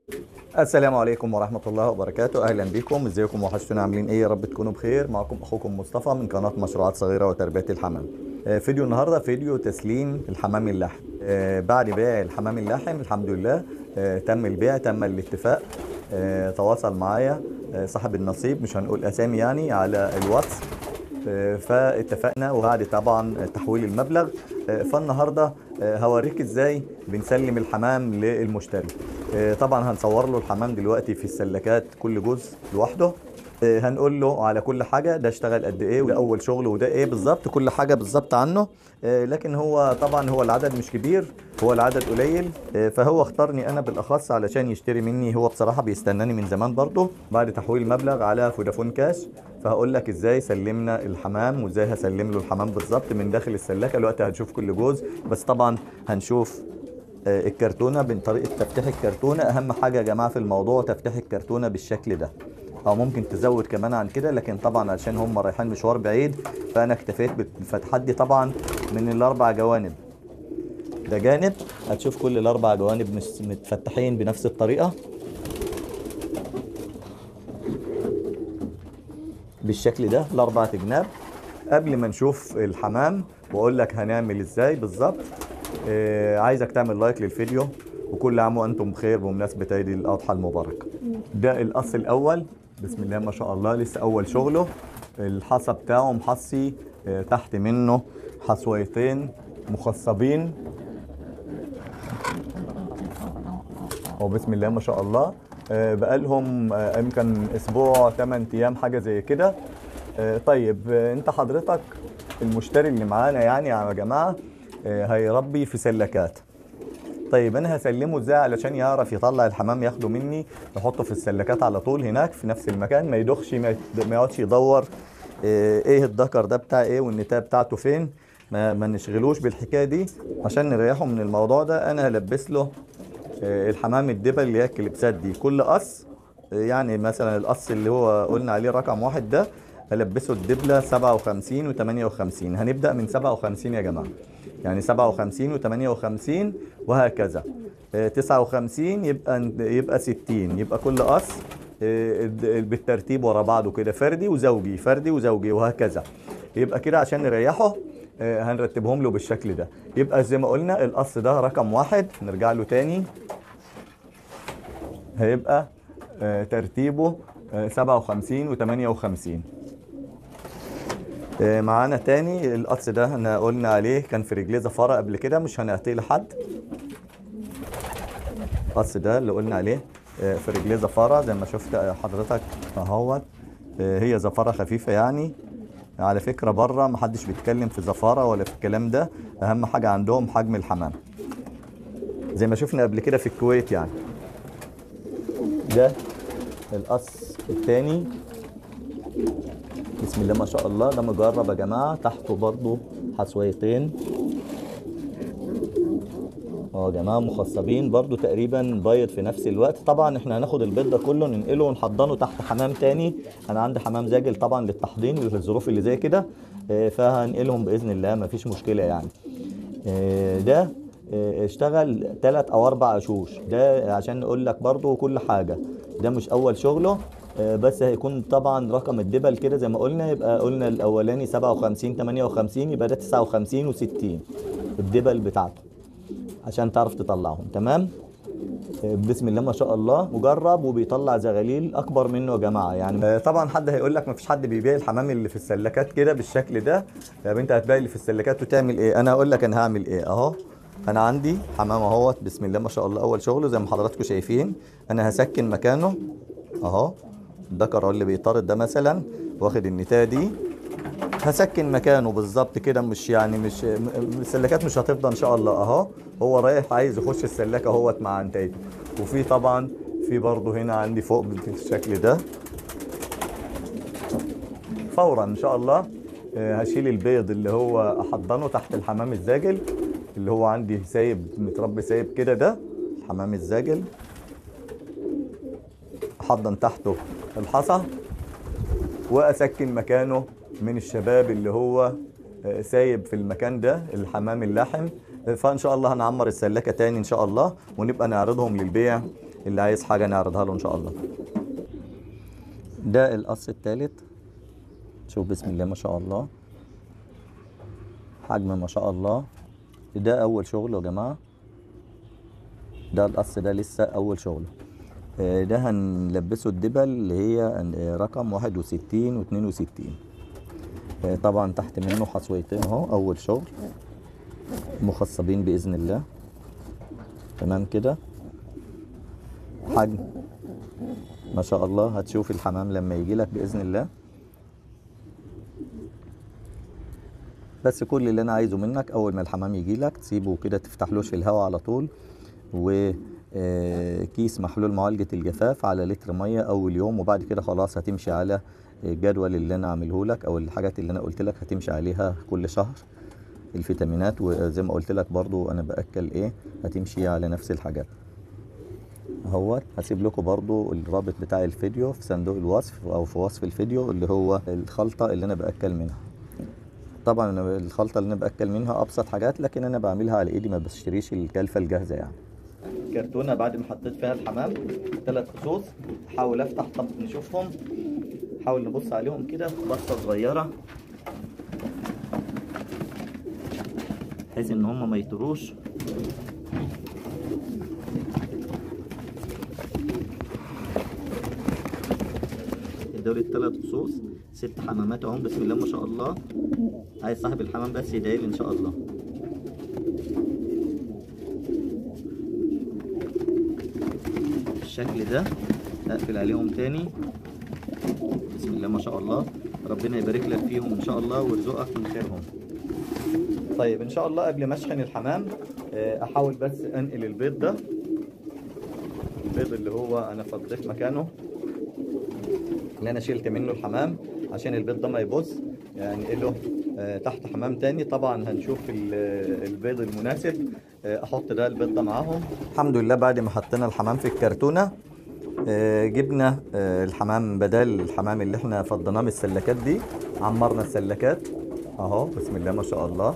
السلام عليكم ورحمة الله وبركاته أهلا بكم ازيكم وحشتونا عاملين ايه يا رب تكونوا بخير معكم أخوكم مصطفى من قناة مشروعات صغيرة وتربية الحمام آه، فيديو النهاردة فيديو تسليم الحمام اللحم آه، بعد بيع الحمام اللحم الحمد لله آه، تم البيع تم الاتفاق آه، تواصل معايا آه، صاحب النصيب مش هنقول أسامي يعني على الواتس آه، فاتفقنا وبعد طبعا تحويل المبلغ آه، فالنهارده آه، هوريك ازاي بنسلم الحمام للمشتري آه، طبعا هنصور له الحمام دلوقتي في السلكات كل جزء لوحده آه، هنقول له على كل حاجه ده اشتغل قد ايه وده اول شغل وده ايه بالظبط كل حاجه بالظبط عنه آه، لكن هو طبعا هو العدد مش كبير هو العدد قليل آه، فهو اختارني انا بالاخص علشان يشتري مني هو بصراحه بيستناني من زمان برضه بعد تحويل المبلغ على فودافون كاش فهقول لك ازاي سلمنا الحمام وازاي هسلم له الحمام بالظبط من داخل السلاكه دلوقتي هنشوف كل جزء بس طبعا هنشوف آه، الكرتونه من طريقه تفتيح الكرتونه اهم حاجه يا جماعه في الموضوع تفتيح الكرتونه بالشكل ده او ممكن تزود كمان عن كده لكن طبعا عشان هم رايحين مشوار بعيد فانا اكتفيت بالفتحات دي طبعا من الاربع جوانب ده جانب هتشوف كل الاربع جوانب مش متفتحين بنفس الطريقه بالشكل ده الاربع جناب قبل ما نشوف الحمام واقول لك هنعمل ازاي بالظبط آه عايزك تعمل لايك للفيديو وكل عام وانتم بخير بمناسبه عيد الاضحى المبارك ده القص الاول بسم الله ما شاء الله لسه اول شغله الحصى بتاعه محصي آه تحت منه حصويتين مخصبين وبسم الله ما شاء الله آه، بقالهم آه، يمكن اسبوع 8 ايام حاجه زي كده آه، طيب آه، انت حضرتك المشتري اللي معانا يعني يا جماعه آه، هيربي في سلكات طيب انا هسلمه ازاي علشان يعرف يطلع الحمام ياخده مني يحطه في السلكات على طول هناك في نفس المكان ما يدخش ما يت- ما يقعدش يدور آه، ايه الذكر ده بتاع ايه والنتايه بتاعته فين ما, ما نشغلوش بالحكايه دي عشان نريحه من الموضوع ده انا هلبس له آه، الحمام الدبل اللي هي الكليبسات دي كل قص آه، يعني مثلا القص اللي هو قلنا عليه رقم واحد ده هلبسه الدبلة 57 و 58 هنبدأ من 57 يا جماعة يعني 57 و 58 وهكذا آه، 59 يبقى يبقى 60 يبقى كل قص آه، الد- بالترتيب ورا بعضه كده فردي وزوجي فردي وزوجي وهكذا يبقى كده عشان نريحه آه، هنرتبهم له بالشكل ده يبقى زي ما قلنا القص ده رقم واحد نرجع له تاني هيبقى آه، ترتيبه آه، 57 و 58 آه، معانا تاني القص ده احنا قلنا عليه كان في رجليه زفاره قبل كده مش هنعطيه لحد القص ده اللي قلنا عليه آه، في رجليه زفاره زي ما شفت آه، حضرتك اهوت آه، هي زفاره خفيفه يعني على فكره بره محدش بيتكلم في زفاره ولا في الكلام ده اهم حاجه عندهم حجم الحمام زي ما شفنا قبل كده في الكويت يعني ده القص التاني بسم الله ما شاء الله ده مجرب يا جماعه تحته برضو حصويتين اه يا جماعه مخصبين برضو تقريبا بيض في نفس الوقت طبعا احنا هناخد البيض ده كله ننقله ونحضنه تحت حمام تاني انا عندي حمام زاجل طبعا للتحضين للظروف اللي زي كده آه، فهنقلهم باذن الله مفيش مشكله يعني آه، ده آه، اشتغل ثلاث او اربع عشوش ده عشان نقول لك برضو كل حاجه ده مش اول شغله آه، بس هيكون طبعا رقم الدبل كده زي ما قلنا يبقى قلنا الاولاني 57 58 يبقى ده 59 و60 الدبل بتاعته عشان تعرف تطلعهم تمام آه، بسم الله ما شاء الله مجرب وبيطلع زغاليل اكبر منه يا جماعه يعني آه، طبعا حد هيقول لك ما فيش حد بيبيع الحمام اللي في السلكات كده بالشكل ده طب انت هتبيع اللي في السلكات وتعمل ايه انا هقول لك انا هعمل ايه اهو انا عندي حمام اهوت بسم الله ما شاء الله اول شغله زي ما حضراتكم شايفين انا هسكن مكانه اهو الذكر هو اللي بيطارد ده مثلا واخد النتايه دي هسكن مكانه بالظبط كده مش يعني مش م- السلكات مش هتفضى ان شاء الله اهو هو رايح عايز يخش السلاكه اهوت مع انتاجه وفي طبعا في برضه هنا عندي فوق بالشكل ده فورا ان شاء الله آه، هشيل البيض اللي هو احضنه تحت الحمام الزاجل اللي هو عندي سايب متربي سايب كده ده الحمام الزاجل احضن تحته الحصى واسكن مكانه من الشباب اللي هو آه، سايب في المكان ده الحمام اللحم آه، فان شاء الله هنعمر السلاكه تاني ان شاء الله ونبقى نعرضهم للبيع اللي عايز حاجه نعرضها له ان شاء الله ده القص الثالث شوف بسم الله ما شاء الله حجم ما شاء الله ده اول شغل يا جماعه ده القص ده لسه اول شغل آه، ده هنلبسه الدبل اللي هي آه، رقم واحد وستين واتنين وستين آه، طبعا تحت منه حصويتين اهو اول شغل مخصبين باذن الله تمام كده حجم ما شاء الله هتشوف الحمام لما يجي لك باذن الله بس كل اللي انا عايزه منك اول ما الحمام يجي لك تسيبه كده تفتحلوش في الهواء على طول و آه، كيس محلول معالجة الجفاف على لتر مية أول يوم وبعد كده خلاص هتمشي على الجدول اللي أنا عامله لك أو الحاجات اللي أنا قلت لك هتمشي عليها كل شهر الفيتامينات وزي ما قلت لك برضو أنا بأكل إيه هتمشي على نفس الحاجات اهوت هسيب لكم برضو الرابط بتاع الفيديو في صندوق الوصف او في وصف الفيديو اللي هو الخلطة اللي انا باكل منها طبعا أنا الخلطة اللي انا باكل منها ابسط حاجات لكن انا بعملها على ايدي ما بشتريش الكلفة الجاهزة يعني كرتونة بعد ما حطيت فيها الحمام ثلاث خصوص حاول افتح طب نشوفهم حاول نبص عليهم كده بصة صغيرة بحيث ان هم ما يطيروش دول الثلاث خصوص ست حمامات اهم بسم الله ما شاء الله عايز صاحب الحمام بس يدعي لي ان شاء الله بالشكل ده اقفل عليهم تاني بسم الله ما شاء الله ربنا يبارك لك فيهم ان شاء الله ويرزقك من خيرهم طيب ان شاء الله قبل ما اشحن الحمام آه، احاول بس انقل البيض ده البيض اللي هو انا فضيت مكانه اللي انا شلت منه الحمام عشان البيض ده ما يبص يعني له آه، تحت حمام تاني طبعا هنشوف ال- البيض المناسب آه، احط ده البيض ده معاهم الحمد لله بعد ما حطينا الحمام في الكرتونه آه، جبنا آه، الحمام بدل الحمام اللي احنا فضيناه من السلكات دي عمرنا السلكات اهو بسم الله ما شاء الله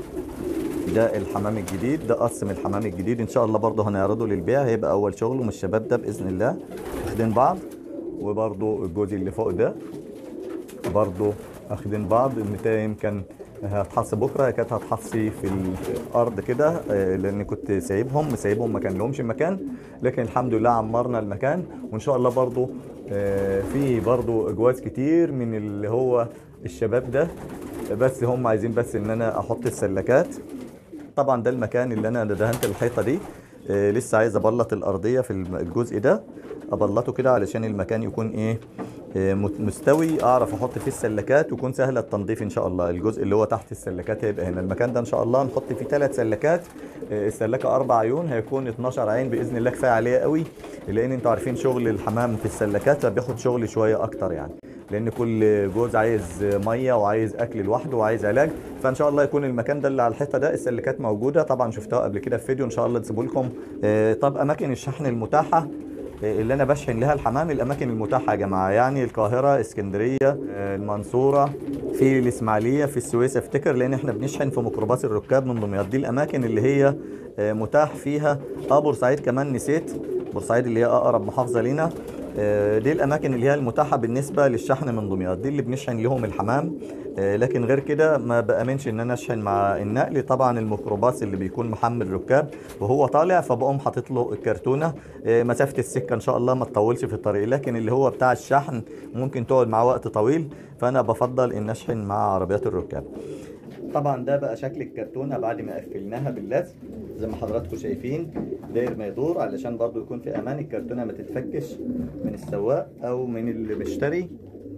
ده الحمام الجديد ده قص من الحمام الجديد ان شاء الله برضه هنعرضه للبيع هيبقى اول شغل من الشباب ده باذن الله واخدين بعض وبرضه الجوز اللي فوق ده برضه واخدين بعض النتاية يمكن هتحص بكره هي كانت هتحصي في الارض كده آه، لان كنت سايبهم سايبهم ما كان لهمش مكان لكن الحمد لله عمرنا المكان وان شاء الله برضو آه، في برضو اجواز كتير من اللي هو الشباب ده بس هم عايزين بس ان انا احط السلكات طبعا ده المكان اللي انا دهنت الحيطه دي آه، لسه عايز ابلط الارضيه في الم- الجزء ده ابلطه كده علشان المكان يكون ايه آه، مت- مستوي اعرف احط فيه السلكات ويكون سهل التنظيف ان شاء الله الجزء اللي هو تحت السلكات هيبقى هنا المكان ده ان شاء الله نحط فيه ثلاث سلكات آه، السلكه اربع عيون هيكون 12 عين باذن الله كفايه عليه قوي لان انتوا عارفين شغل الحمام في السلكات فبياخد شغل شويه اكتر يعني لان كل جوز عايز ميه وعايز اكل لوحده وعايز علاج فان شاء الله يكون المكان ده اللي على الحيطه ده السلكات موجوده طبعا شفتها قبل كده في فيديو ان شاء الله تسيبوا لكم آه، طب اماكن الشحن المتاحه آه، اللي انا بشحن لها الحمام الاماكن المتاحه يا جماعه يعني القاهره اسكندريه آه، المنصوره في الاسماعيليه في السويس افتكر لان احنا بنشحن في ميكروباص الركاب من دمياط دي الاماكن اللي هي آه، متاح فيها اه بورسعيد كمان نسيت بورسعيد اللي هي اقرب محافظه لينا آه، دي الاماكن اللي هي المتاحه بالنسبه للشحن من دمياط دي اللي بنشحن لهم الحمام آه، لكن غير كده ما بامنش ان انا اشحن مع النقل طبعا الميكروباص اللي بيكون محمل ركاب وهو طالع فبقوم حاطط له الكرتونه آه، مسافه السكه ان شاء الله ما تطولش في الطريق لكن اللي هو بتاع الشحن ممكن تقعد معاه وقت طويل فانا بفضل ان اشحن مع عربيات الركاب طبعا ده بقى شكل الكرتونه بعد ما قفلناها باللزق زي ما حضراتكم شايفين داير ما يدور علشان برضو يكون في امان الكرتونه ما تتفكش من السواق او من اللي بيشتري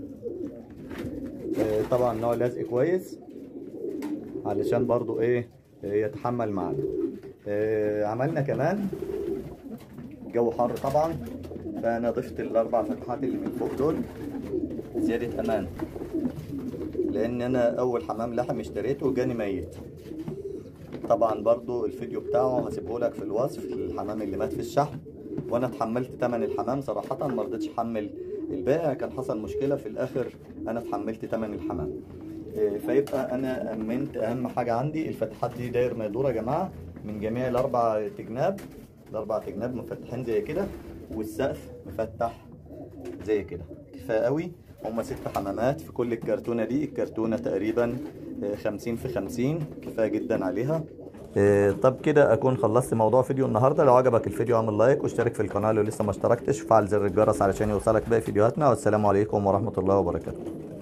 آه، طبعا نوع لزق كويس علشان برضو ايه آه، يتحمل معانا آه، عملنا كمان الجو حر طبعا فانا ضفت الاربع فتحات اللي من فوق دول زياده امان لان انا اول حمام لحم اشتريته جاني ميت طبعا برضو الفيديو بتاعه هسيبه لك في الوصف الحمام اللي مات في الشحن وانا اتحملت تمن الحمام صراحة ما رضيتش احمل البائع كان حصل مشكلة في الاخر انا اتحملت تمن الحمام إيه، فيبقى انا امنت اهم حاجة عندي الفتحات دي داير ما يدور يا جماعة من جميع الاربع تجناب الاربع تجناب مفتحين زي كده والسقف مفتح زي كده كفايه قوي هما ست حمامات في كل الكرتونه دي الكرتونه تقريبا آه، 50 في 50 كفايه جدا عليها آه، طب كده اكون خلصت موضوع فيديو النهارده لو عجبك الفيديو اعمل لايك واشترك في القناه لو لسه ما اشتركتش وفعل زر الجرس علشان يوصلك باقي فيديوهاتنا والسلام عليكم ورحمه الله وبركاته